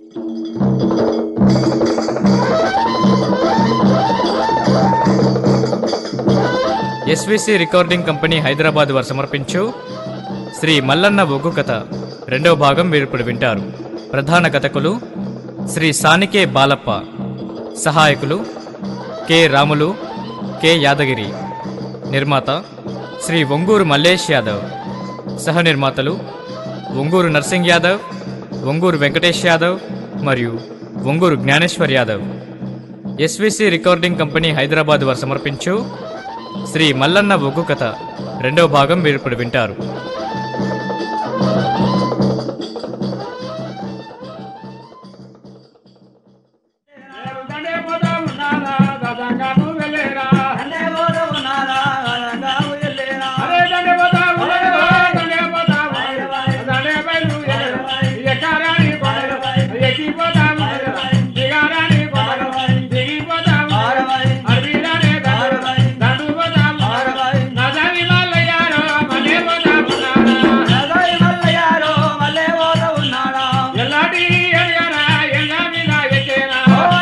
SVC recording company Hyderabad వారు సమర్పించు శ్రీ మల్లన్న ఒగ్గు కథ రెండవ భాగం మీరు ఇప్పుడు వింటారు ప్రధాన కథకులు శ్రీ సానికే బాలప్ప సహాయకులు కె రాములు కె యాదగిరి నిర్మాత శ్రీ ఒంగూరు మల్లేష్ యాదవ్ సహ నిర్మాతలు ఒంగూరు నర్సింగ్ యాదవ్ ఒంగూరు వెంకటేష్ యాదవ్ మరియు Onguru Gnaneshwar Yadav SVC recording company Hyderabad వారు సమర్పించు శ్రీ మల్లన్న ఒగ్గు కథ రెండవ భాగం మీరు ఇప్పుడు వింటారు దండే పోతా ఉన్నానా గదంగాను వెళ్ళేరా అరే దండే పోతా ఉన్నానా దండే పోతా ఉన్నానా దండే బయలు ఎక్కరాని కొండలు ఎక్కిపోతా ఉన్నానా దిగారాని కొండలు దిగిపోతా ఉన్నానా అడవిలోనే దండు దండు పోతా ఉన్నానా నజాని మల్లయ్యారో మళ్ళీ పోతా ఉన్నానా ఎల్లాటి ఎడగరా ఎల్లా మీద ఎక్కేనా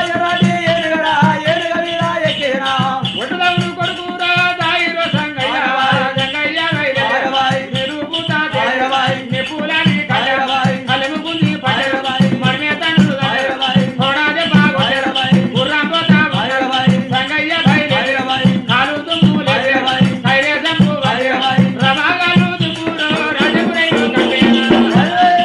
ఒడ్డుదవుడు కొడుకురా దాయిరో సంగయ్య సంగయ్య వైలె నిరూపుతా నిపులని కళ్ళ కలము గుంది పడె మర్మే తండ్రు కొడాదే బాగొడె గుర్రం పోతా సంగయ్య వైలె కాలు దుమ్ము లేదే కైరే జంపు రమాగాలు దుమ్మురో రాజపురైను కట్టేనా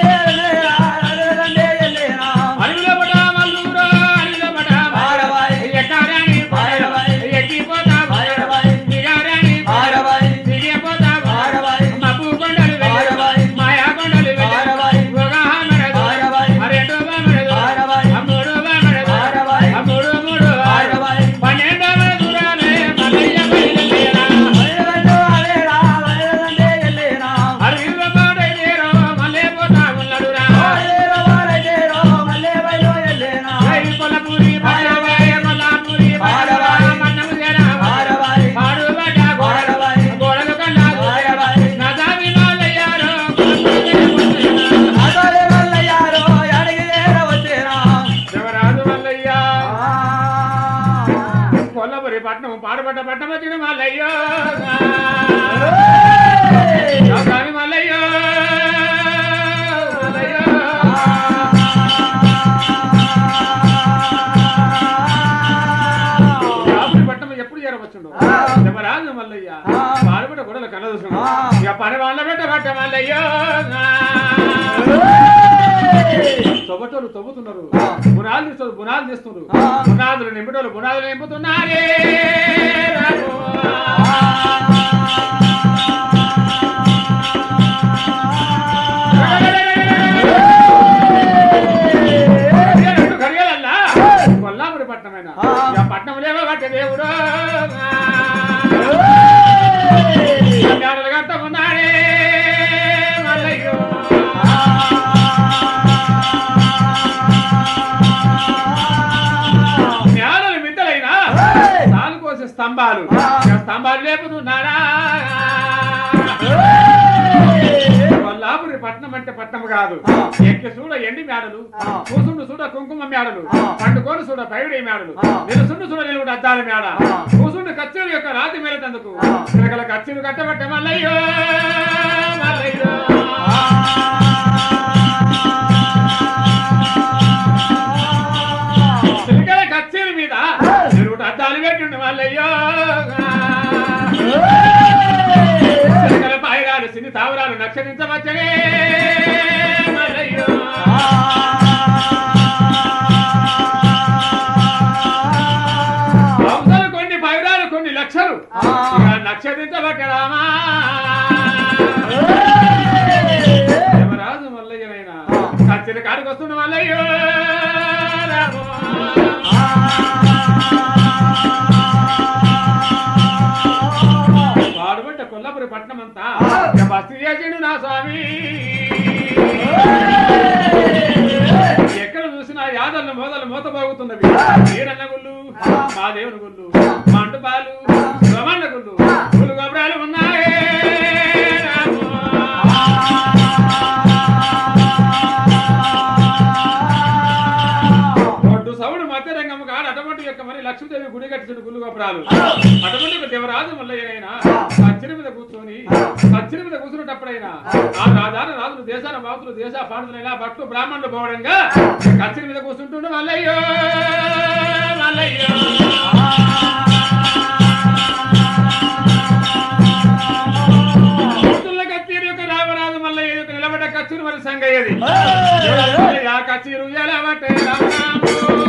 అడవిలో పడ మల్లూరో అడవిలో పడ ఎక్కారాని ఎక్కిపోతా దిగారాని దిగిపోతా మబ్బు కొండలు వెళ్ళి మాయా కొండలు వెళ్ళి ఒక మరదు అరెండు మరదు అమ్ముడు మరదు అమ్ముడు మూడు పన్నెండు దూరాలే మల్లయ్య బయలుదేరా అడవిలో పాడేరో మల్లె పోతా ఉన్నాడురా జై కొల్లపూరి పాడవాయ కొల్లాపూరి పాడవాయ మన్నము జరా పాడుబడ్డ గోడలు గోడలు కన్నాడు నదామి మాలయ్యారో శివరాజు మల్లయ్య కొల్లపురి పట్నం పాడుబడ్డ పట్నం వచ్చిన మల్లయ్యో నదామి మల్లయ్యో మల్లయ్యో రాముడి పట్టం ఎప్పుడు చేరవచ్చుండు శివరాజు మల్లయ్య పాడుబడ్డ గొడవలు కలదుసుడు ఇక పని వాళ్ళ పెట్ట పట్ట మల్లయ్యో తవ్వటోళ్ళు తవ్వుతున్నారు బునాలు తీస్తారు బునాలు తీస్తున్నారు బునాదులు నింపటోళ్ళు బునాదులు నింపుతున్నారే కడియాలంటూ కడియాలల్లా కొల్లాపురి పట్టణమైన ఇక పట్నం లేవో కట్టే దేవుడు కళ్యాణాలు కట్టకున్నారే మల్లయ్యో జ్ఞానులు మిద్దలైనా నాలుగు కోసే స్తంభాలు ఇక స్తంభాలు లేపుతున్నారా కొల్లాపురి పట్నం అంటే పట్నం కాదు ఎక్కి చూడ ఎండి మేడలు కూసుండు చూడ కుంకుమ మేడలు పండుకోను చూడ పైడి మేడలు నిలుసుండు చూడ నిలువుడు అద్దాల మేడ కూసుండు కచ్చేరు యొక్క రాతి మేలతందుకు పిలకల కచ్చేరు కట్టబట్టే మల్లయ్యో మల్లయ్యో పిలకల కచ్చేరు మీద నిలువుడు అద్దాలు పెట్టిండు మల్లయ్యో పిలకల పాయరాలు సిని తావరాలు నక్షరించవచ్చనే మల్లయ్యో వందలు కొన్ని పైరాలు కొన్ని లక్షలు ఇక నక్షత్రించబట్టరామా దేవరాజు మల్లయ్యనైనా సచ్చిన కాడికి వస్తున్న మల్లయ్యో రామో. పాడుబడ్డ కొల్లపురి పట్నం అంతా ఇక బస్తి చేసిండు నా స్వామి ఎక్కడ చూసినా యాదళ్ళు మోదలు మూతబాగుతున్నవి వీరన్న గుళ్ళు మా దేవుని గుళ్ళు మంటపాలు రమణ గుళ్ళు గుళ్ళు గబరాలు ఉన్నాయే రామో. ఎక్కమని లక్ష్మీదేవి గుడి కట్టించిన గుళ్ళు గోపురాలు అటువంటి ఒక దేవరాజు మల్లయ్యనైనా అచ్చిన మీద కూర్చొని అచ్చిన మీద కూర్చున్నప్పుడైనా ఆ రాజాన రాజులు దేశాన బాతులు దేశ పాండులైనా భక్తులు బ్రాహ్మణులు పోవడంగా కచ్చిన మీద కూర్చుంటుండే మల్లయ్యో మల్లయ్యో కూతుళ్ళ కచ్చీరు యొక్క రామరాజు మల్లయ్య యొక్క నిలబడ్డ కచ్చీరు మరి సంగయ్యది ఆ కచ్చీరు ఎలా పట్టే రామరాము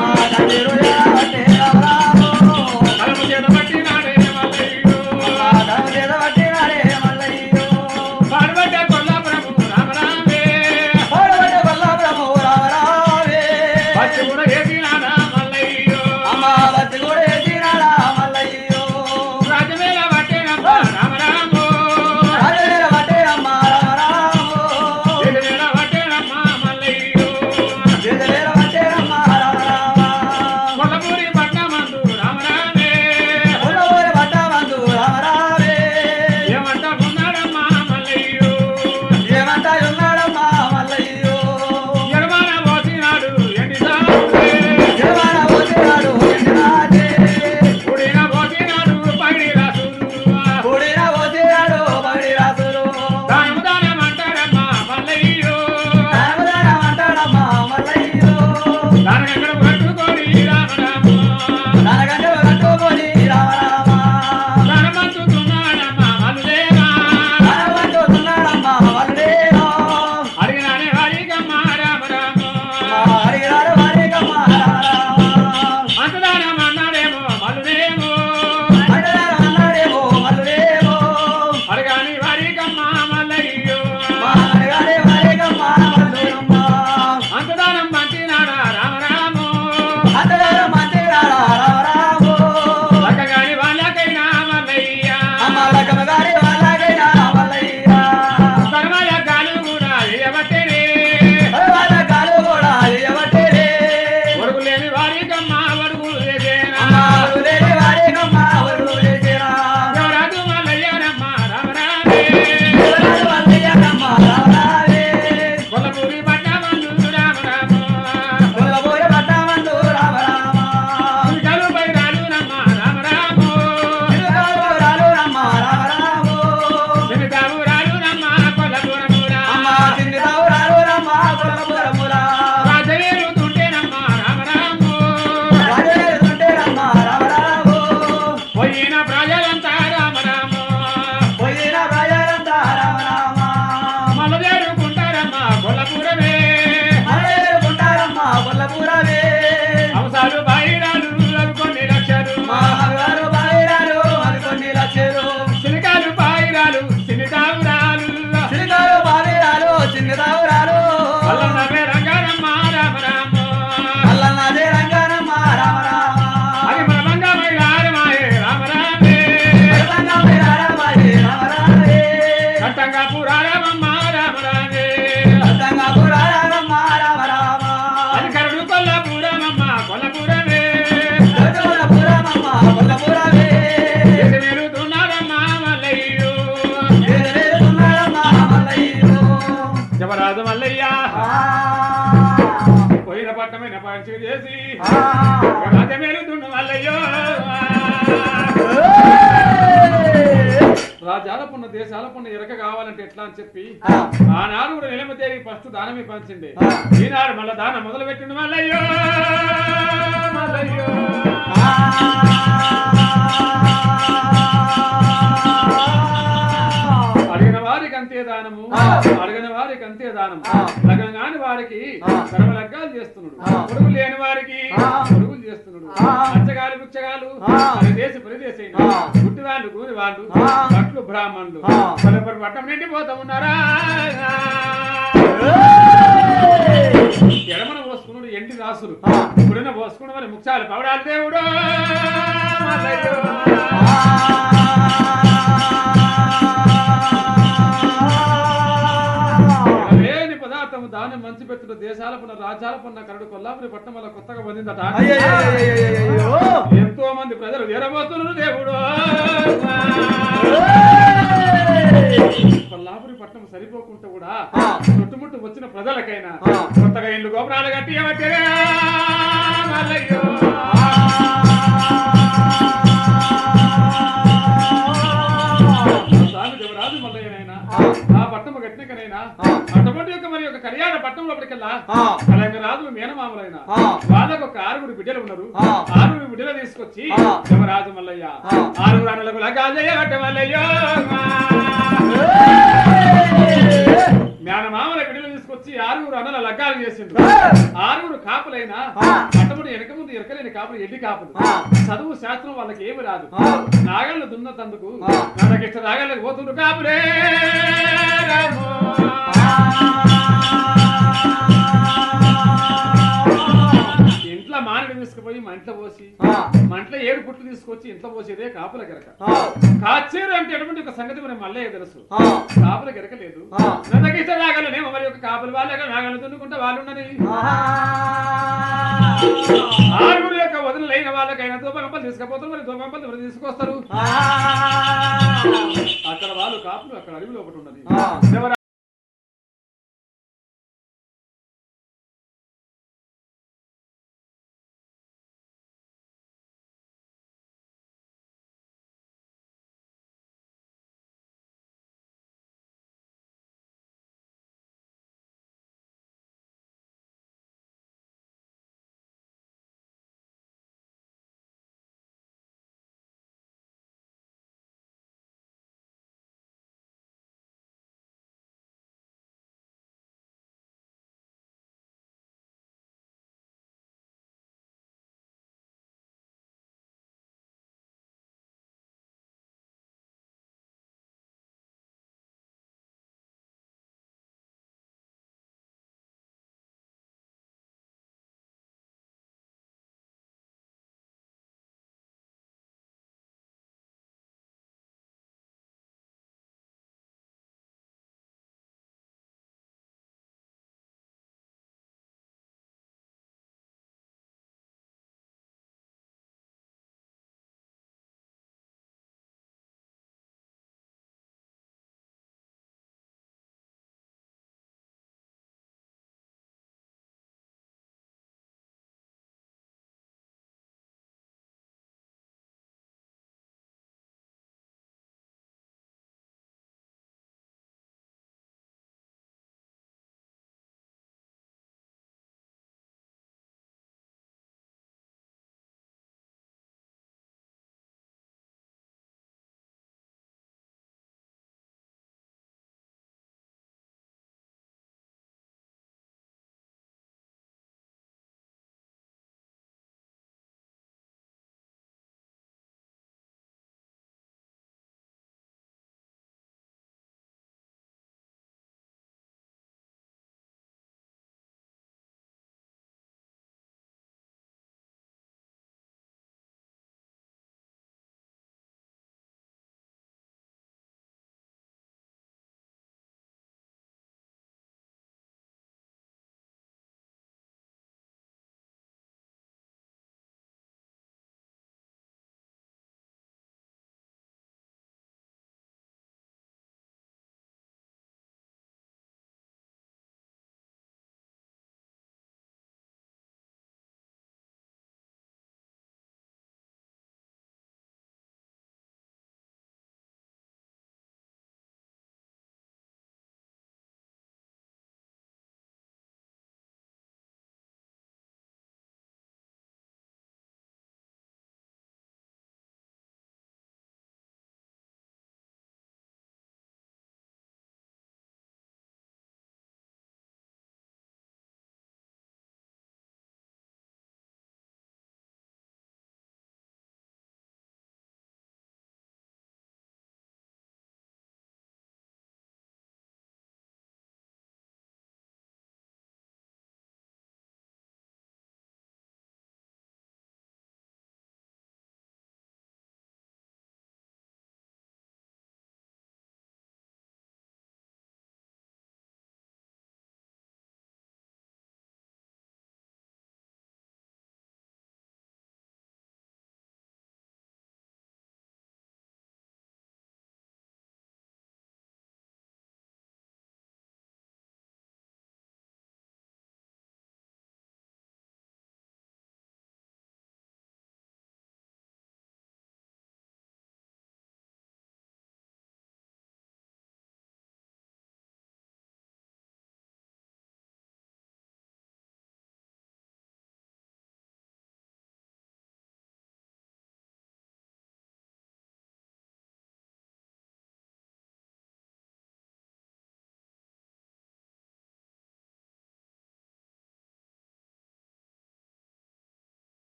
కలము చేత పట్టి నాడే మల్లయ్యో పాడుబడ్డ కొల్లాపురము రామరామే పచ్చి కూడా ఏదినాడా మల్లయ్యో రాజమేళ పట్టేనమ్మ రామరాము ఏడువేళ పట్టేనమ్మ మల్లయ్యో కొల్లపూరి పట్నమందు రామరామే ఏమంట ఉన్నాడమ్మా మల్లయ్యో ఎడమాన పోసినాడు ఎండి సాగులే ఉడిన పోసినాడు పగిడి రాసులు దానం దానం అంటాడమ్మా మల్లయ్యో దానం ఎక్కడ పట్టుకొని రామరాము దానమంచుతున్నాడమ్మా మల్లులేనా అడిగినానే వారికమ్మా రామరాము అంతదానం అన్నాడేమో మల్లులేమో అడగాని వారికమ్మా మల్లయ్యో అంతదానం పంచినాడా రామరాము లక్కగాని వాళ్ళకైనా మల్లయ్య కర్మల కాలు కూడా వేయబట్టేనే వడుగు లేని వారికమ్మా వడుగులు వేసేనా ఎవరాదు మల్లయ్యనమ్మా రామరామే కొల్లపూరి పట్టమందు రామరాము కలు బైరాలు నమ్మ రామరాము తిరుగుతావు రాలు నమ్మ కొల్లపురము రాజవేలుతుంటేనమ్మ రామరాము పోయిన ప్రజలంతా రామరాము మలదేరుకుంటారమ్మ కొల్లపురమే అవసాలు బైరాలు కొన్ని లక్షలు చిలికాలు బాయిరాలు చిలితావురాలు వల్లనవే రంగారమ్మ రామరాము అది మన మంగమైరారమాయే రామరామే కట్టంగా పురారమమ్మ రామరామే అది కరుడు కొల్లపురమమ్మ కొల్లపురమే ఎది వెలుతున్నారమ్మ మల్లయ్యో జవరాజు మల్లయ్య పోయిన పట్టమైన పంచి చేసి రాజ మేలుతుండు మల్లయ్యో రాజాలపున్న దేశాలపున్న ఎరక కావాలంటే ఎట్లా అని చెప్పి ఆనాడు కూడా నిలమ తేరి ఫస్ట్ దానమే పంచింది ఈనాడు మళ్ళా దానం మొదలు పెట్టిండు మల్లయ్యో మల్లయ్యో అడిగిన వారికి అంతే దానము అడిగిన వారికి అంతే దానం లగ్నం కాని వారికి కర్మ లగ్గాలు చేస్తున్నాడు పొడుగు లేని వారికి పొడుగులు చేస్తున్నాడు అంచగాలు బిచ్చగాలు దేశ ప్రదేశైన గుట్టి వాళ్ళు కూని వాళ్ళు భట్లు బ్రాహ్మణులు పలుపురు పట్టం నిండిపోతా ఉన్నారా ఎడమన పోసుకున్నాడు ఎండి రాసులు ఇప్పుడున్న పోసుకున్న మరి ముఖ్యాలు పవడాలు దేవుడు మల్లయ్యో. లేని పదార్థము దాన్ని మంచి పెట్టుడు దేశాల పున్న రాజ్యాల పున్న కరడు కొల్లాపురి పట్టణం వల్ల కొత్తగా పొందిందట ఎంతో మంది ప్రజలు వీరబోతున్నారు దేవుడు కొల్లాపురి పట్టణం సరిపోకుండా కూడా చుట్టుముట్టు వచ్చిన ప్రజలకైనా కొత్తగా ఇల్లు గోపురాలు కట్టి మల్లయ్యో అటువంటి యొక్క మరి యొక్క కళ్యాణ పట్టణం లోపలికెల్లా ఆ. అలాగే రాజులు మేనమామలైన ఆ. వాళ్ళకు ఒక ఆరుగురు బిడ్డలు ఉన్నారు ఆ. ఆరుగురు బిడ్డలు తీసుకొచ్చి ఆ. యమరాజు మల్లయ్య ఆ. ఆరుగురు అన్నలకు లగాజయ్య మల్లయ్య మేనమామల బిడ్డలు తీసుకొచ్చి ఆరుగురు అన్నల లగ్గాలు చేసిండ్రు ఆరుగురు కాపులైన ఆ. పట్టముడు వెనక ముందు ఎరకలేని కాపులు ఎడ్డి కాపులు ఆ. చదువు శాస్త్రం వాళ్ళకి ఏమి రాదు ఆ. నాగళ్ళు దున్నతందుకు ఆ. నాగకిష్ట నాగళ్ళకి పోతుండ్రు కాపులే రామో. ఇంట్లో మానడి తీసుకుపోయి మా ఇంట్లో పోసి మా ఇంట్లో ఏడు పుట్లు తీసుకొచ్చి ఇంట్లో పోసేదే కాపుల గెరక కాచేరు అంటే ఎటువంటి ఒక సంగతి మరి మల్లయ్య తెలుసు కాపుల గెరక లేదు ఆ. నన్నకిష్ట నాగలనేమో మరి ఒక కాపులు వాళ్ళగా నాగలు దున్నుకుంటే వాళ్ళు ఉన్నది ఆరుగురు యొక్క వదిలైన వాళ్ళకైనా దూపగంపలు తీసుకుపోతారు మరి దూపగంపలు ఎవరు తీసుకొస్తారు అక్కడ వాళ్ళు కాపులు అక్కడ అడవిలో ఒకటి ఉన్నది ఆ. ఎవరు